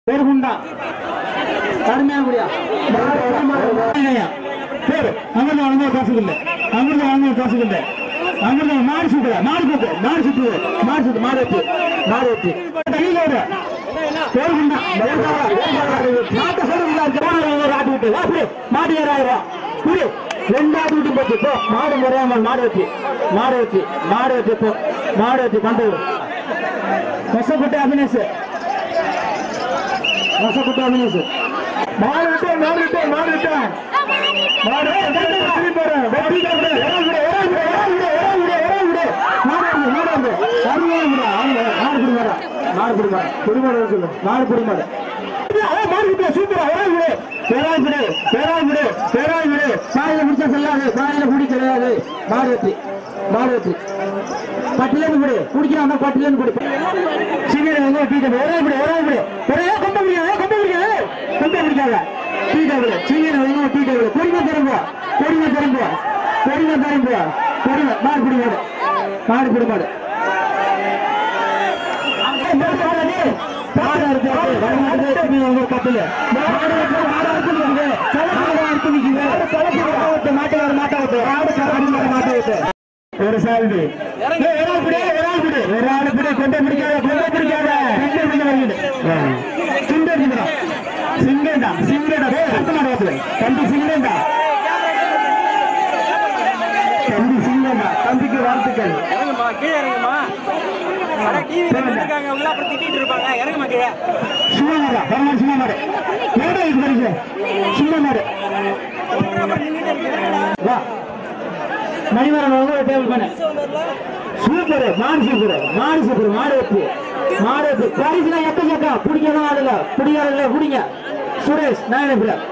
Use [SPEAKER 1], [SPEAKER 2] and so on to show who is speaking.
[SPEAKER 1] பெருகுண்டா கடுமையான முடியா பேரு அமிர்தம் வழங்க காசு இல்லை அமிர்தம் வழங்க காசு இல்லை அமிர்தம் மாடு சுத்துற மாடு சுத்து மாடு சுத்துது மாடு சுத்து மாடு வச்சு மாடு வச்சு கையிலோட பேருகுண்டா நாட்டை சொல்லுங்க ஆட்டு விட்டு வா புடி மாடு ஏறாயிரம் புடி ரெண்டாவது விட்டு போச்சு போ மாடு முறையாமல் மாடு வச்சு மாடு வச்சு மாடு வச்சு போ மாடு வச்சு பந்து கஷ்டப்பட்டு அபினேஷ் கஷ்டப்பட்டு அபினேஷ் மாடு விட்டு மாடு விட்டு மாடு விட்டு மாடு திரும்பி போறேன் வெட்டி விடு இறங்கு விடு இறங்கு விடு இறங்கு விடு இறங்கு விடு மாடு வந்து மாடு வந்து அருமையா விடு அவங்க மாடு குடிமாடா மாடு குடிமாடா குடிமாடு சொல்லு மாடு குடிமாடு மாடு விட்டு சூப்பரா இறங்கு விடு பேராய் விடு பேராய் விடு பேராய் விடு காலையில முடிச்சா செல்லாது காலையில குடி கிடையாது மாடு வெற்றி மாடு வெற்றி பட்டிலேருந்து விடு குடிக்கிறான் பட்டிலேருந்து குடி சீக்கிரம் வந்து டீ ஒரே விடு ஒரே விடு ஒரே கொம்ப முடியாது கொம்ப முடியாது கொம்ப முடிக்காத டீ டேபிள் சீக்கிரம் வந்து டீ டேபிள் பொறுமை திரும்ப பொறுமை திரும்ப பொறுமை திரும்ப பொறுமை மாடு குடி மாடு மாடு குடி மாடு மாடு அறுத்து வருமானது திரும்பி வந்து கப்பல் மாடு அறுத்து மாடு அறுத்து நிக்குது மாடு அறுத்து நிக்குது மாட்டு மாட்டை விட்டு மாடு கரடி மாட்டை விட்டு ஒரு சால்வி ஒரு ஆள் பிடி ஒரு ஆள் பிடி ஒரு ஆள் பிடி கொண்டை பிடிக்காத கொண்டை பிடிக்காத கொண்டை பிடிக்க வருகிறது சிங்க இருக்குடா சிங்கண்டா சிங்கடா அடுத்த மாடு வந்து தம்பி சிங்கண்டா தம்பி சிங்கண்டா தம்பிக்கு வாழ்த்துக்கள்
[SPEAKER 2] இறங்குமா கீழே இறங்குமா அட டிவி இருக்காங்க உள்ள அப்புறம் திட்டிட்டு இருப்பாங்க இறங்குமா கீழே
[SPEAKER 1] சும்மா மாடா பரவாயில்ல சும்மா மாடு ஏடா இது பரிசு சும்மா மாடு
[SPEAKER 2] அப்புறம் நின்றுட்டு இருக்கீங்க
[SPEAKER 1] வா மணிவரன் வந்து ஒரு டேபிள் பண்ணு சூப்பர் மாடு சூப்பர் மாடு சூப்பர் மாடு வெற்றி மாடு வெற்றி பரிசுலாம் எப்ப கேட்கா பிடிக்கலாம் ஆளுல பிடிக்காத பிடிங்க சுரேஷ் நான்